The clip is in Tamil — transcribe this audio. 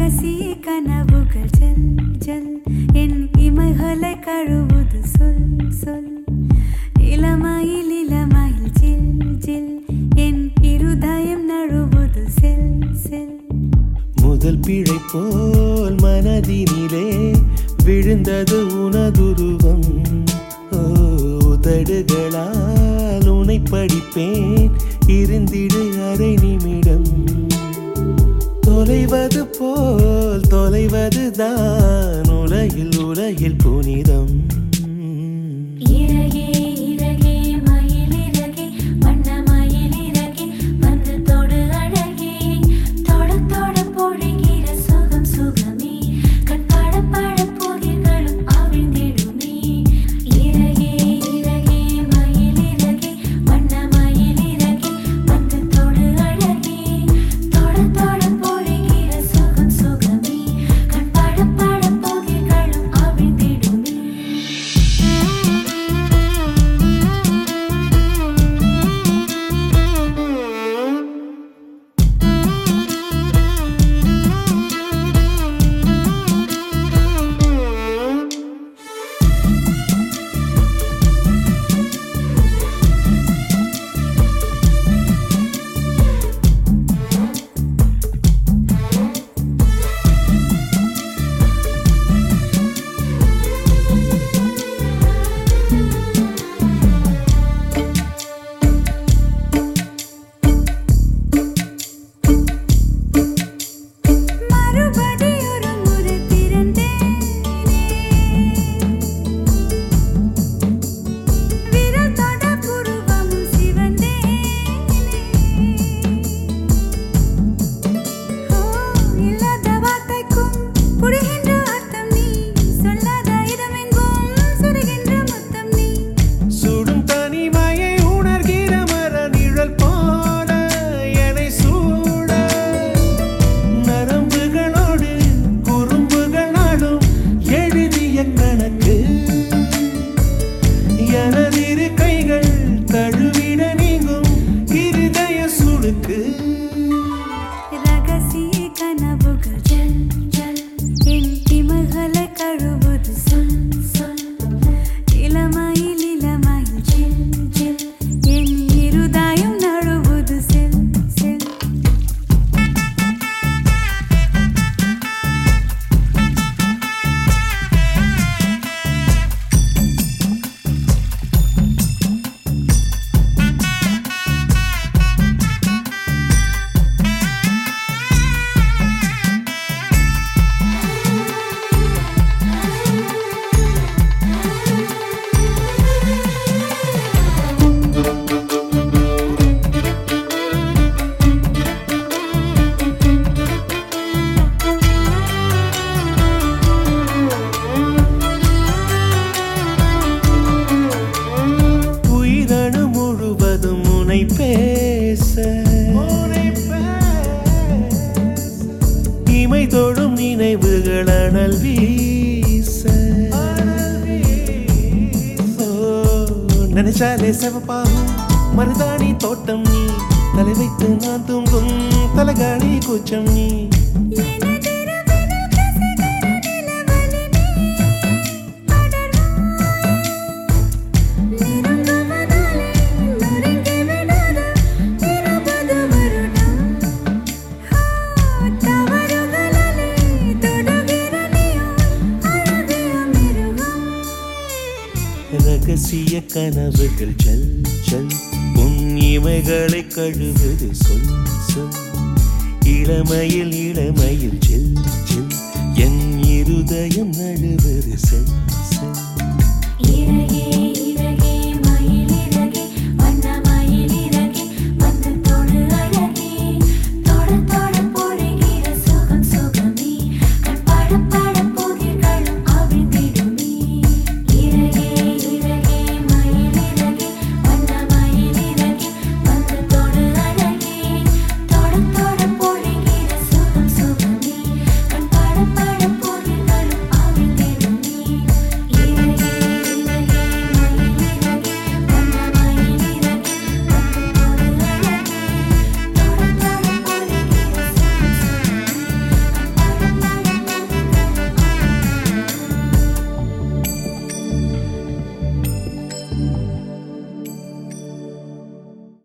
ரகசிய கனவுகள் ஜல் ஜல் என் இமைகளை கழுவுது சொல் சொல் இளமையில் இளமையில் ஜில் ஜில் என் இருதயம் நழுவுது செல் செல் முதல் பிழை போல் மனதினிலே விழுந்தது உனதுருவம் ஓ, உதடுகளால் உனை படிப்பேன் இருந்திடு அரை நிமிடம் தொலைவது போல் தொலைவதுதான் உலகில் உலகில் புனிதம் இறகே இறகே மயில் இறகே வண்ண மயில் இறகே வந்து தொடு அழகே தொட தொட பொழிகிற சுகம் சுகமே கண்பட பட புதிர்களும் அவிழ்ந்திடுமே இறகே இறகே மயில் இறகே வண்ண மயில் இறகே வந்து தொடு அழகே தொட தொட பொழிகிற சுகம் சுகமே கண்பட பட புதிர்களும் அவிழ்ந்திடுமே மறுபடி ஒரு முறை பிறந்தேனே விரல் தொட புருவமும் சிவந்தேனே ஓ இல்லாத வார்த்தைக்கும் புரிகின்ற அர்த்தம் நீ சொல்லாத இடமெங்கும் சுடுகின்ற முத்தம் நீ சுடும் தனிமையை உணர்கிற மர நிழல் போல என்னை சூட நரம்புகளோடு குறும்புகளாலும் எழுதிய கணக்கு எனதிரு கைகள் தழுவிட நீங்கும் இருதய சுடுக்கு ரகசிய கனவுகள் ஜல் ஜல் என் இமைகளை கழுவுது சொல் சொல் இளமையில் இளமையில் ஜில் ஜில் என் இருதயம் நழுவுது செல் செல் உயிரணு முழுவதும் உனை பேச இமை தொடும் நினைவுகள் அனல் வீச ஓ, நினைச்சாலே செவப்பாகும் மருதாணி தோட்டம் நீ தலை வைத்து நான் தூங்கும் தலகாணி கூச்சம் நீ ரகசிய கனவுகள் ஜல் ஜல் உன் இமைகளை கழுவது சொல் சொல் இளமையில் இளமையில் ஜில் ஜில் என் இருதயம் நழுவது செல் செல் இறகே